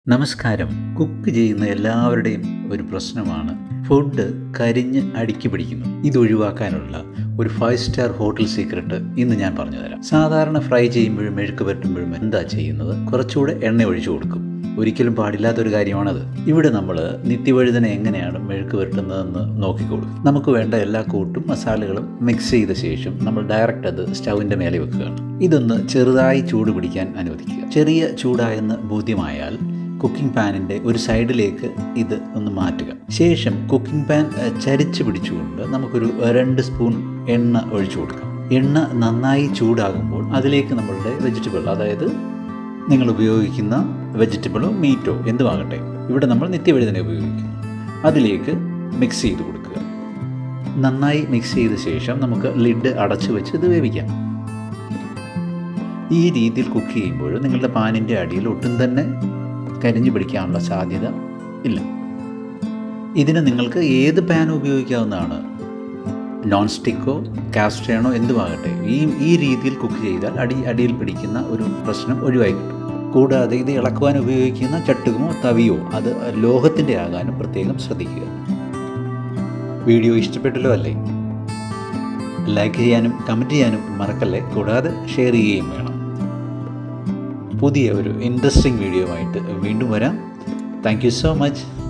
നമസ്കാരം കുക്ക് ചെയ്യുന്ന എല്ലാവരുടെയും ഒരു പ്രശ്നമാണ് ഫുഡ് കരിഞ്ഞ് അടുക്കി പിടിക്കുന്നു ഇത് ഒഴിവാക്കാനുള്ള ഒരു ഫൈവ് സ്റ്റാർ ഹോട്ടൽ സീക്രട്ട് ഇന്ന് ഞാൻ പറഞ്ഞുതരാം സാധാരണ ഫ്രൈ ചെയ്യുമ്പോഴും മെഴുക്ക് പുരട്ടുമ്പോഴും എന്താ ചെയ്യുന്നത് കുറച്ചുകൂടെ എണ്ണ ഒഴിച്ചു കൊടുക്കും ഒരിക്കലും പാടില്ലാത്തൊരു കാര്യമാണത് ഇവിടെ നമ്മൾ നിത്യവഴുതന എങ്ങനെയാണ് മെഴുക്ക് പുരട്ടുന്നതെന്ന് നോക്കിക്കോളൂ നമുക്ക് വേണ്ട എല്ലാ കൂട്ടും മസാലകളും മിക്സ് ചെയ്ത ശേഷം നമ്മൾ ഡയറക്റ്റ് അത് സ്റ്റൗവിൻ്റെ മേലെ വെക്കുകയാണ് ഇതൊന്ന് ചെറുതായി ചൂട് പിടിക്കാൻ അനുവദിക്കുക ചെറിയ ചൂടായെന്ന് ബോധ്യമായാൽ കുക്കിംഗ് പാനിൻ്റെ ഒരു സൈഡിലേക്ക് ഇത് ഒന്ന് മാറ്റുക ശേഷം കുക്കിംഗ് പാൻ ഏഹ്, ചരിച്ച് പിടിച്ചുകൊണ്ട് നമുക്കൊരു രണ്ട് സ്പൂൺ എണ്ണ ഒഴിച്ചു കൊടുക്കാം എണ്ണ നന്നായി ചൂടാകുമ്പോൾ അതിലേക്ക് നമ്മളുടെ വെജിറ്റബിൾ അതായത് നിങ്ങൾ ഉപയോഗിക്കുന്ന വെജിറ്റബിളോ മീറ്റോ എന്തുമാകട്ടെ ഇവിടെ നമ്മൾ നിത്യവഴുതന ഉപയോഗിക്കുന്നു അതിലേക്ക് മിക്സ് ചെയ്ത് കൊടുക്കുക നന്നായി മിക്സ് ചെയ്ത ശേഷം നമുക്ക് ലിഡ് അടച്ചു വെച്ച് ഇത് വേവിക്കാം ഈ രീതിയിൽ കുക്ക് ചെയ്യുമ്പോൾ നിങ്ങളുടെ പാനിൻ്റെ അടിയിൽ ഒട്ടും തന്നെ കരിഞ്ഞു പിടിക്കാനുള്ള സാധ്യത ഇല്ല ഇതിന് നിങ്ങൾക്ക് ഏത് പാൻ ഉപയോഗിക്കാവുന്നതാണ് നോൺ സ്റ്റിക്കോ കാസ്റ്റേണോ എന്തുമാകട്ടെ ഈ ഈ രീതിയിൽ കുക്ക് ചെയ്താൽ അടി അടിയിൽ പിടിക്കുന്ന ഒരു പ്രശ്നം ഒഴിവായി കിട്ടും കൂടാതെ ഇത് ഇളക്കുവാൻ ഉപയോഗിക്കുന്ന ചട്ടുകമോ തവിയോ അത് ലോഹത്തിൻ്റെ ആകാനും പ്രത്യേകം ശ്രദ്ധിക്കുക വീഡിയോ ഇഷ്ടപ്പെട്ടല്ലോ അല്ലേ ലൈക്ക് ചെയ്യാനും കമൻറ്റ് ചെയ്യാനും മറക്കല്ലേ കൂടാതെ ഷെയർ ചെയ്യുകയും വേണം പുതിയ ഒരു ഇൻട്രസ്റ്റിംഗ് വീഡിയോ ആയിട്ട് വീണ്ടും വരാം താങ്ക് യു സോ മച്ച്